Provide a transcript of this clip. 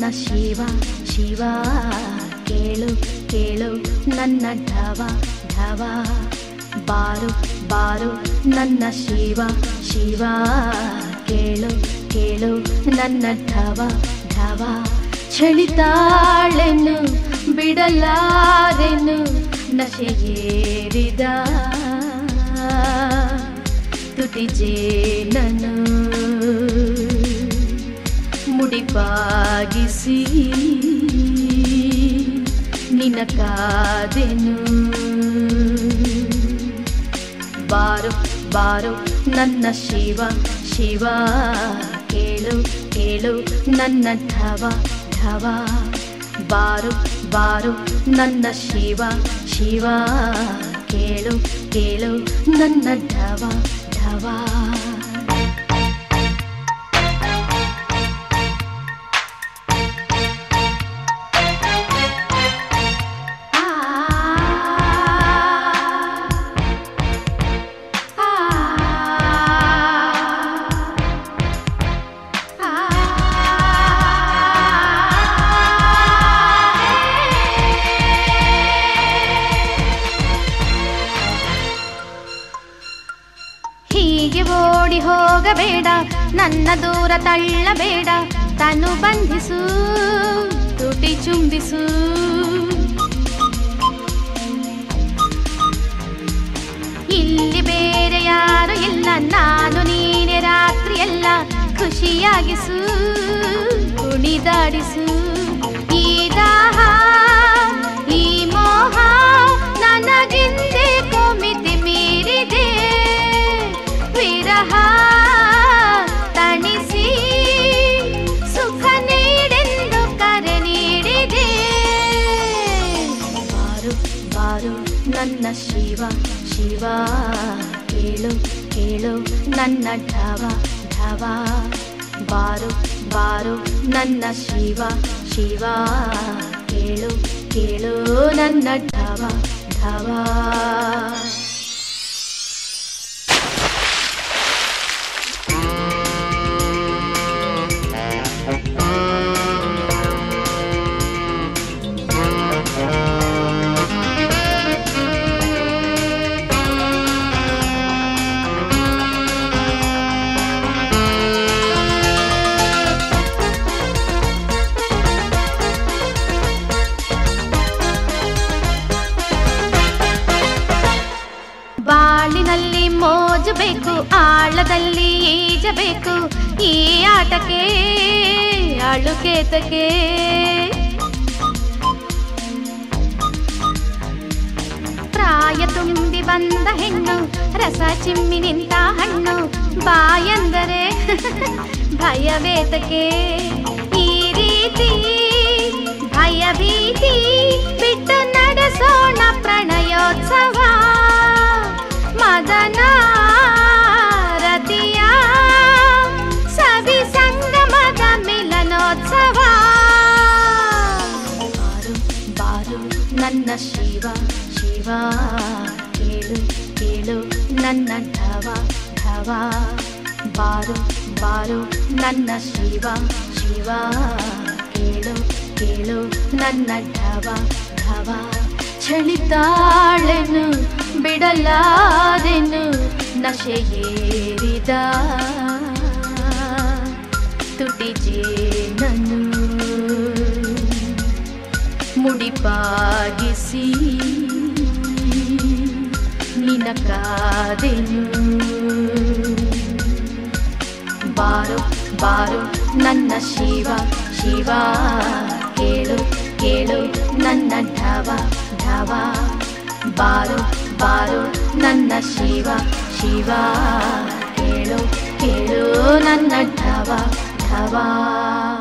ನನ್ನ ಶಿವ ಶಿವ ಕೇಳು ಕೇಳು ನನ್ನ ಢವ ಢವ ಬಾರು ಬಾರು ನನ್ನ ಶಿವ ಶಿವ ಕೇಳು ಕೇಳು ನನ್ನ ಢವ ಢವ ಚಳಿತಾಳೆನು ಬಿಡಲಾರೆನು ನಶೆಯೇರಿದ ತುಟಿ ಜೇನನು ಮುಡಿಪಾಗಿಸಿ ನಿನ ಕಾದೆನು ಬಾರು ಬಾರು ನನ್ನ ಶಿವ ಶಿವ ಕೇಳು ಕೇಳು ನನ್ನ ಢವ ಢವ ಬಾರು ಬಾರು ನನ್ನ ಶಿವ ಶಿವ ಕೇಳು ಕೇಳು ನನ್ನ ಢವ ಢವ ಹೀಗೆ ಓಡಿ ಹೋಗಬೇಡ ನನ್ನ ದೂರ ತಳ್ಳಬೇಡ ತನು ಬಂಧಿಸು ತುಟಿ ಚುಂಬಿಸು ಇಲ್ಲಿ ಬೇರೆ ಯಾರು ಇಲ್ಲ ನಾನು ನೀನೆ ರಾತ್ರಿ ಎಲ್ಲ ಖುಷಿಯಾಗಿಸು ಕುಣಿದಾಡಿಸು ಈ ದಾಹ ಈ ಮೋಹ ನನಗಿಂದೆ ಕೊಮಿತಿ ಮೀರಿದೆ ವಿರಹ ತಣಿಸಿ ಸುಖ ನೀಡೆಂದು ಕರೆ ನೀಡಿದೆ ಬಾರು ಬಾರು ನನ್ನ ಶಿವ ಶಿವ ಕೇಳು ಕೇಳು ನನ್ನ ಢವ ಢವ ಬಾರು ಬಾರು ನನ್ನ ಶಿವ ಶಿವ ಕೇಳು ಕೇಳು ನನ್ನ ಢವ ಢವ ಬಾಳಿನಲ್ಲಿ ಮೋಜು ಬೇಕು ಆಳದಲ್ಲಿ ಈಜಬೇಕು ಈ ಆಟಕ್ಕೆ ಅಳುಕೇತಕ್ಕೆ ಪ್ರಾಯ ತುಂಬಿ ಬಂದ ಹೆಣ್ಣು ರಸ ಚಿಮ್ಮಿ ನಿಂತ ಹಣ್ಣು ಬಾಯಂದರೆ ಭಯವೇತಕ್ಕೆ ಈ ರೀತಿ ಭಯ ಭೀತಿ ಬಿಟ್ಟು ನಡೆಸೋಣ ಪ್ರಣಯೋತ್ಸವ ಮದನ ರತಿಯ ಸವಿ ಸಂಗಮದ ಮಿಲನೋತ್ಸವ ಬಾರು ಬಾರು ನನ್ನ ಶಿವ ಶಿವ ಕೇಳು ಕೇಳು ನನ್ನ ಢವ ಢವ ಬಾರು ಬಾರು ನನ್ನ ಶಿವ ಶಿವ ಕೇಳು ಕೇಳು ನನ್ನ ಢವ ಢವ ಚಳಿತಾಳೆನು ಬಿಡಲಾದೆನು ನಶೆಯೇರಿದ ತುಟಿ ಜೇನನು ಮುಡಿಪಾಗಿಸಿ ನಿನ ಕಾದೆನು ಬಾರು ಬಾರು ನನ್ನ ಶಿವ ಶಿವ ಕೇಳು ಕೇಳು ನನ್ನ ಢವ ಢವ ಬಾರು ಬಾರು ನನ್ನ ಶಿವ ಶಿವ ಕೇಳು ಕೇಳು ನನ್ನ ಢವ ಢವ